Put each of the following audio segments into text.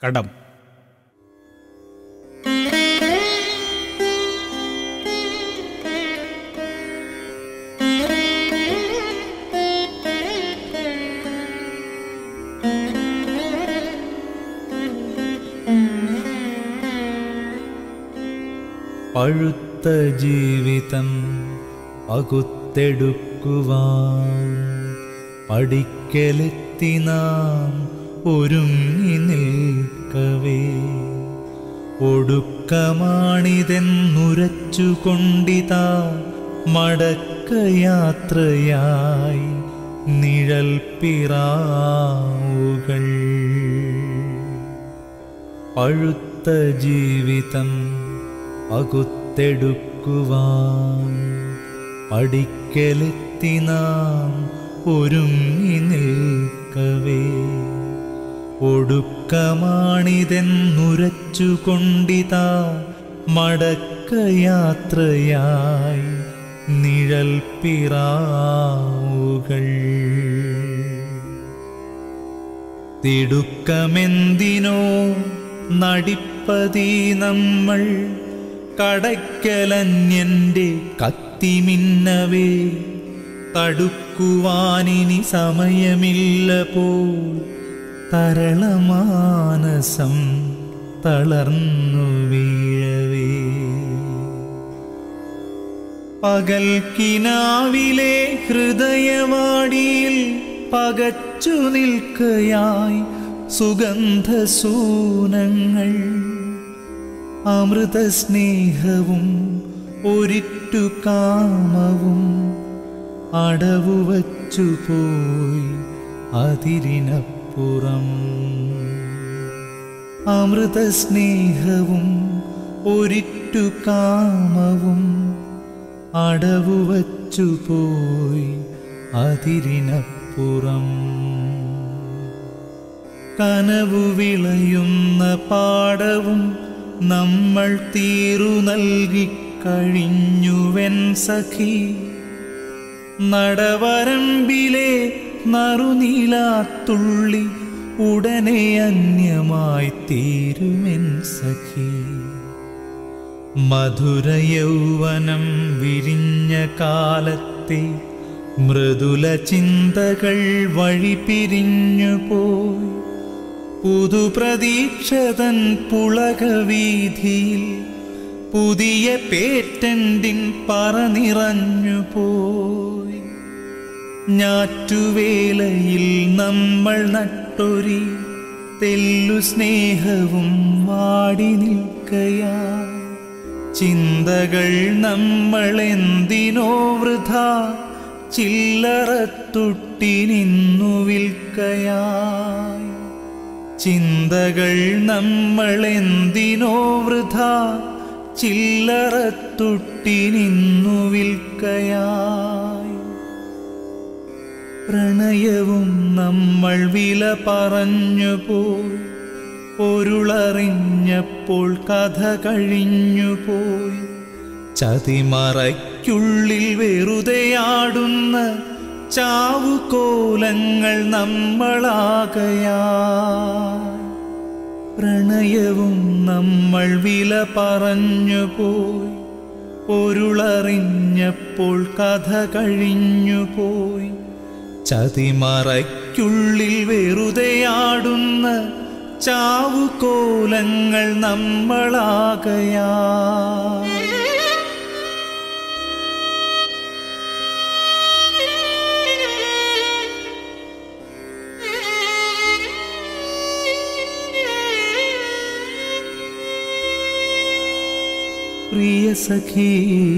കടം പഴുത്ത ജീവിതം പകുത്തെടുക്കുവാൻ പഠിക്കലെത്തി നാം ഒരുങ്ങി നിൽക്കവേ ഒടുക്കമാണിതെന്നുരച്ചുകൊണ്ടിതാ മടക്കയാത്രയായി നിഴൽ പിറാവുകൾ പഴുത്ത ജീവിതം പകുത്തെടുക്കുവാൻ പഠിക്കലെത്തി നാം ഒരുങ്ങി നിൽക്കവേ ഒടുക്കമാണിതെന്നുരച്ചുകൊണ്ടിതാ മടക്കയാത്രയായി നിഴൽ പിറാവുകൾ തിടുക്കമെന്തിനോ നടിപ്പതീ നമ്മൾ കടയ്ക്കലന്യന്റെ കത്തിമിന്നവേ തടുക്കുവാനിനി സമയമില്ല പോ തരളമാനസം തളർന്നു വീഴവേ പകൽക്കിനാവിലെ ഹൃദയവാടിയിൽ പകച്ചു നിൽക്കയായി സുഗന്ധസൂനങ്ങൾ അമൃത സ്നേഹവും ഒരിറ്റു കാമവും അടവു വച്ചു പോയി അതിരിനപ്പുറം അമൃത സ്നേഹവും ഒരിറ്റു കാമവും അടവു വച്ചു പോയി അതിരിനപ്പുറം കനവു വിളയുന്ന പാടവും നമ്മൾ തീറു നൽകി കഴിഞ്ഞുവൻ സഖി നടവരമ്പിലെ നറുനീലാത്തുള്ളി ഉടനെ അന്യമായി തീരുമെൻ സഖി മധുര യൗവനം വിരിഞ്ഞ കാലത്തെ മൃദുല ചിന്തകൾ വഴി പിരിഞ്ഞു പോയി പുതുപ്രതീക്ഷതൻ പുളകവീതിയിൽ പുതിയ പേറ്റന്റിൻ പറനിറഞ്ഞു പോയി ഞാറ്റുവേലയിൽ നമ്മൾ നട്ടൊരി തെല്ലു സ്നേഹവും വാടി നിൽക്കയാ ചിന്തകൾ നമ്മൾ എന്തിനോ വൃഥ ചില്ലറത്തുട്ടിനിന്നു വിൽക്കയായി ചിന്തകൾ നമ്മൾ എന്തിനോ വൃഥ ചില്ലറത്തുട്ടിനിന്നു വിൽക്കയായി പ്രണയവും നമ്മൾ വില പറഞ്ഞു പോയി പൊരുളറിഞ്ഞപ്പോൾ കഥ കഴിഞ്ഞു പോയി ചതിമറയ്ക്കുള്ളിൽ വെറുതെയാടുന്ന ചാവുകോലങ്ങൾ നമ്മളാകയാ പ്രണയവും നമ്മൾ വില പറഞ്ഞു പോയി പൊരുളറിഞ്ഞപ്പോൾ കഥ കഴിഞ്ഞു പോയി ചതിമറയ്ക്കുള്ളിൽ വെറുതെയാടുന്ന ചാവുകോലങ്ങൾ നമ്മളാകയാ പ്രിയ സഖി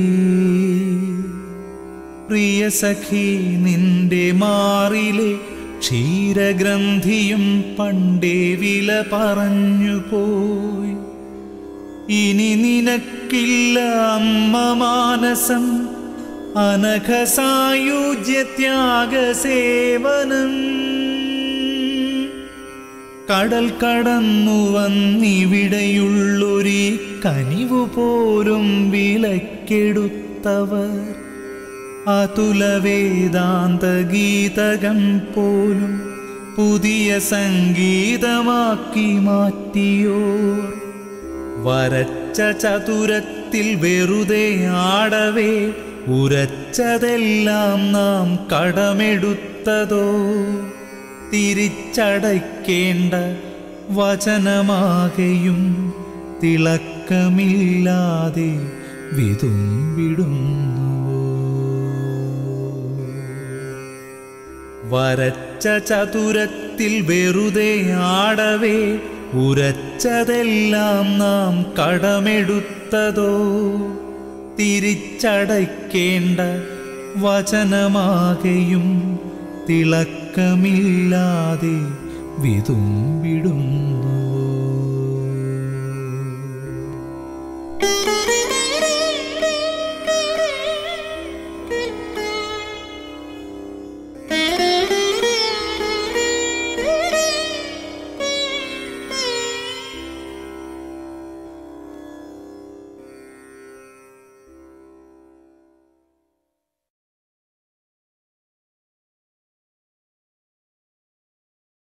പ്രിയ സഖി നിന്റെ മാറിലെ ക്ഷീരഗ്രന്ഥിയും പണ്ടേ വില പറഞ്ഞു പോയി ഇനി നിനക്കില്ല അമ്മ മാനസം അനഘ സായുജ്യ ത്യാഗസേവനം കടൽ കടന്നു വന്നിവിടെയുള്ളൊരീ കനിവു പോലും വിലക്കെടുത്തവർ അതുല വേദാന്ത ഗീതകം പോലും പുതിയ സംഗീതമാക്കി മാറ്റിയോർ വരച്ച ചതുരത്തിൽ വെറുതെ ആടവേ ഉരച്ചതെല്ലാം നാം കടമെടുത്തതോ തിരിച്ചടയ്ക്കേണ്ട വചനമാകെയും തിളക്കമില്ലാതെ വിതുമ്പിടുന്നു വരച്ച ചതുരത്തിൽ വെറുതെ ആടവേ ഉരച്ചതെല്ലാം നാം കടമെടുത്തതോ തിരിച്ചടയ്ക്കേണ്ട വചനമാകെയും തിളക്കമില്ലാതെ വിതുമ്പിടുന്നു